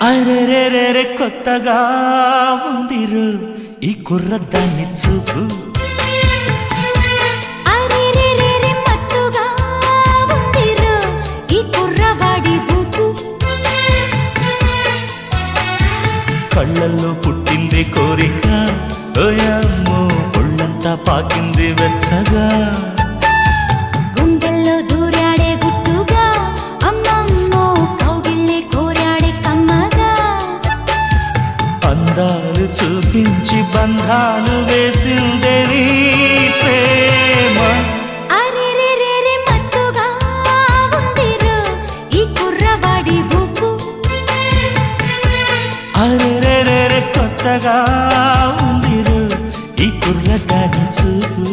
అరెరెరెరె కొత్తగా ఉందిరు ఈ కుర్రదాన్ని చూపు అరెరెరెరె మత్తుగా ఉందిరో ఈ కుర్రవాడి ఊపు కళ్ళల్లో పుట్టింది కోరిక ఓయమ్మో ఒళ్ళంతా పాకింది వెచ్చగా గుండెల్లో దూరాడే గుట్టుగా అమ్మమ్మో కౌగిళ్ళే కోరాడే కమ్మగా అందాలు చూపించి బంధాలు వేసిందే నీ ప్రేమ అరెరెరెరె మత్తుగా ఉందిరో ఈ కుర్రవాడి ఊపు అరెరెరెరె కొత్తగా ఉందిరు ఈ కుర్రదాని చూపు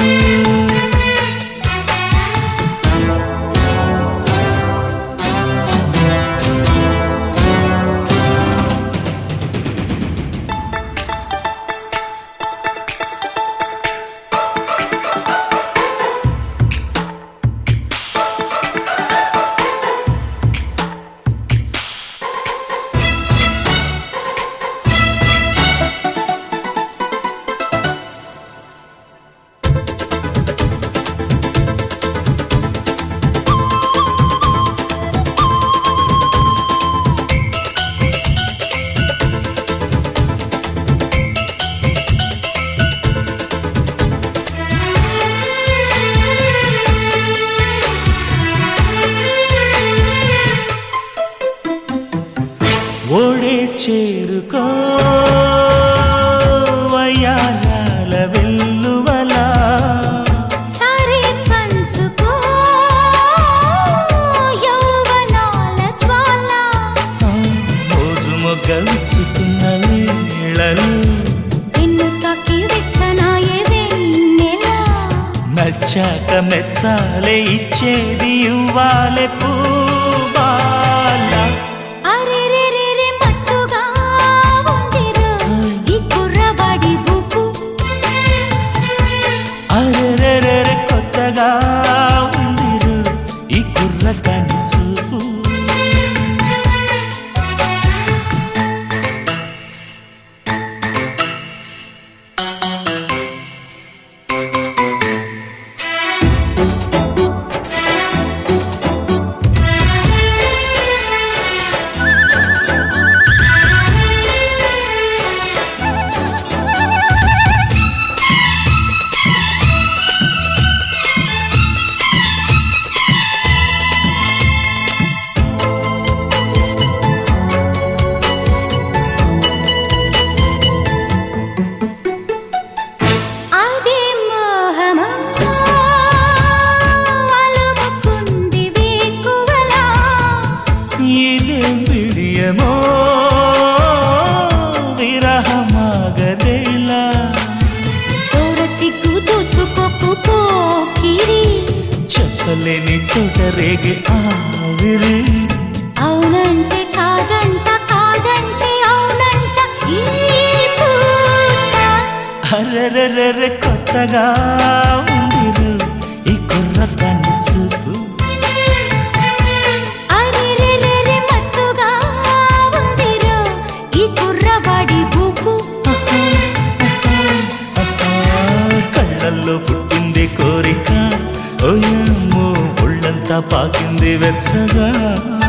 ఓడే చేరుకో వయ్యాల వెల్లువలా సారే పంచుకో యౌవనాల జ్వాల మోజు మొగ్గలుచుకున్న వేళలు ఎన్నుకకి వెచ్చనాయే వెన్నెల నచ్చాక మెచ్చాలే ఇచ్చేది ఇవ్వాలే పూబాల అరెరెరెరె మత్తుగా ఉందిరో ఈ కుర్రవాడి ఊపు అరెరెరెరె కొత్తగా ఉందిరు ఈ కుర్రదాని చూపు అదే మోహమా అలుముకుంది వేకువలా ఇదేం విడియమో విరహమాగదేలా తోర సిగ్గు దోచుకోకు పోకిరి చెప్పలేని చెదరేగే ఆవిరి అవునంటే కాదంట కాదంటే అవునంట ఈ పూట అరెరెరెరె కొత్తగా ఉందిరు ఈ కుర్రదాన్ని చూపు అరెరెరెరె మత్తుగా ఉందిరో ఈ కుర్రవాడి ఊపు కళ్ళల్లో పుట్టింది కోరిక ఓయమ్మో ఒళ్ళంతా పాకింది వెచ్చగా